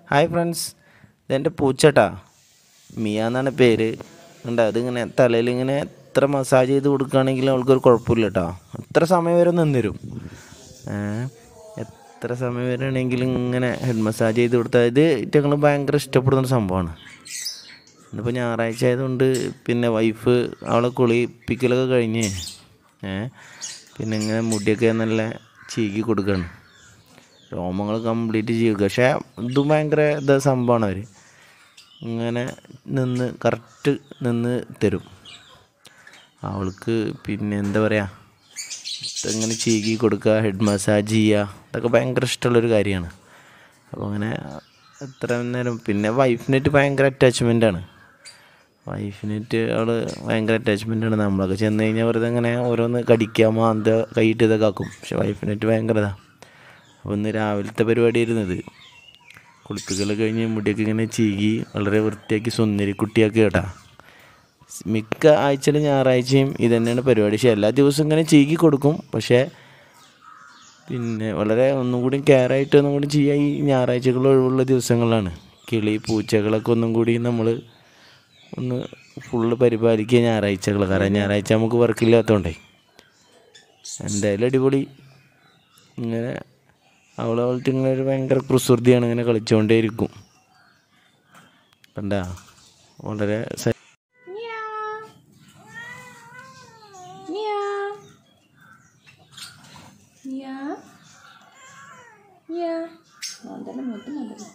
Hi friends ഇതെൻ്റെ പൂച്ചട്ടാ മിയ എന്നാണ് പേര് ഉണ്ട് അതിങ്ങനെ തലയിൽ ഇങ്ങനെ എത്ര മസാജ് ചെയ്ത് കൊടുക്കുകയാണെങ്കിലും അവൾക്കൊരു കുഴപ്പമില്ല കേട്ടോ എത്ര സമയം വരെ നിന്നിരും ഏ, എത്ര സമയം വരെ ആണെങ്കിലും ഇങ്ങനെ ഹെഡ് മസാജ് ചെയ്ത് കൊടുത്താൽ ഇത് ഞങ്ങൾ ഭയങ്കര ഇഷ്ടപ്പെടുന്ന ഒരു സംഭവമാണ് ഇന്നിപ്പോൾ ഞായറാഴ്ച ആയതുകൊണ്ട് പിന്നെ വൈഫ് അവളെ കുളിപ്പിക്കലൊക്കെ കഴിഞ്ഞ് ഏ പിന്നെ ഇങ്ങനെ മുടിയൊക്കെ നല്ല ചീകി കൊടുക്കുകയാണ് രോമങ്ങൾ കംപ്ലീറ്റ് ചെയ്യുക പക്ഷേ ഇതും ഭയങ്കര ഇതാ സംഭവമാണ് അവർ ഇങ്ങനെ നിന്ന് കറക്റ്റ് നിന്ന് തരും അവൾക്ക് പിന്നെ എന്താ പറയുക ഇങ്ങനെ ചീകി കൊടുക്കുക ഹെഡ് മസാജ് ചെയ്യുക ഇതൊക്കെ ഭയങ്കര ഇഷ്ടമുള്ളൊരു കാര്യമാണ് അപ്പോൾ അങ്ങനെ എത്ര നേരം പിന്നെ വൈഫിനായിട്ട് ഭയങ്കര അറ്റാച്ച്മെൻ്റാണ് വൈഫിനായിട്ട് അവൾ ഭയങ്കര അറ്റാച്ച്മെൻ്റാണ് നമ്മളൊക്കെ ചെന്ന് കഴിഞ്ഞാൽ വെറുതെ ഇങ്ങനെ ഓരോന്ന് കടിക്കുക മാന്ത കൈയിട്ട് ഇതൊക്കെ ആക്കും പക്ഷെ വൈഫിനായിട്ട് ഭയങ്കര ഇതാണ് അപ്പോൾ ഇന്ന് രാവിലത്തെ പരിപാടിയായിരുന്നു ഇത് കുളിപ്പിക്കലൊക്കെ കഴിഞ്ഞ് മുടിയൊക്കെ ഇങ്ങനെ ചീകി വളരെ വൃത്തിയാക്കി സുന്ദരി കുട്ടിയാക്കി കേട്ടാ മിക്ക ആഴ്ചയിലും ഞായറാഴ്ചയും ഇത് തന്നെയാണ് പരിപാടി പക്ഷേ എല്ലാ ദിവസവും ഇങ്ങനെ ചീകി കൊടുക്കും പക്ഷേ പിന്നെ വളരെ ഒന്നും കൂടി കെയർ ആയിട്ട് ഒന്നും കൂടി ചെയ്യുക ഈ ഞായറാഴ്ചകൾ ഒഴിവുള്ള ദിവസങ്ങളിലാണ് കിളി പൂച്ചകളൊക്കെ ഒന്നും കൂടി നമ്മൾ ഒന്ന് ഫുള്ള് പരിപാലിക്കുക ഞായറാഴ്ചകൾ കാരണം ഞായറാഴ്ച നമുക്ക് വർക്കില്ലാത്തതുകൊണ്ടേ എന്തായാലും അടിപൊളി ഇങ്ങനെ അവൾ അവൾക്ക് ഇങ്ങനെ ഒരു ഭയങ്കര കുസൃതിയാണ് ഇങ്ങനെ കളിച്ചുകൊണ്ടേയിരിക്കും കണ്ടാ വളരെ സ- Meow. Meow. Meow. Meow. മോന്തല്ല മുട്ട് നല്ലത്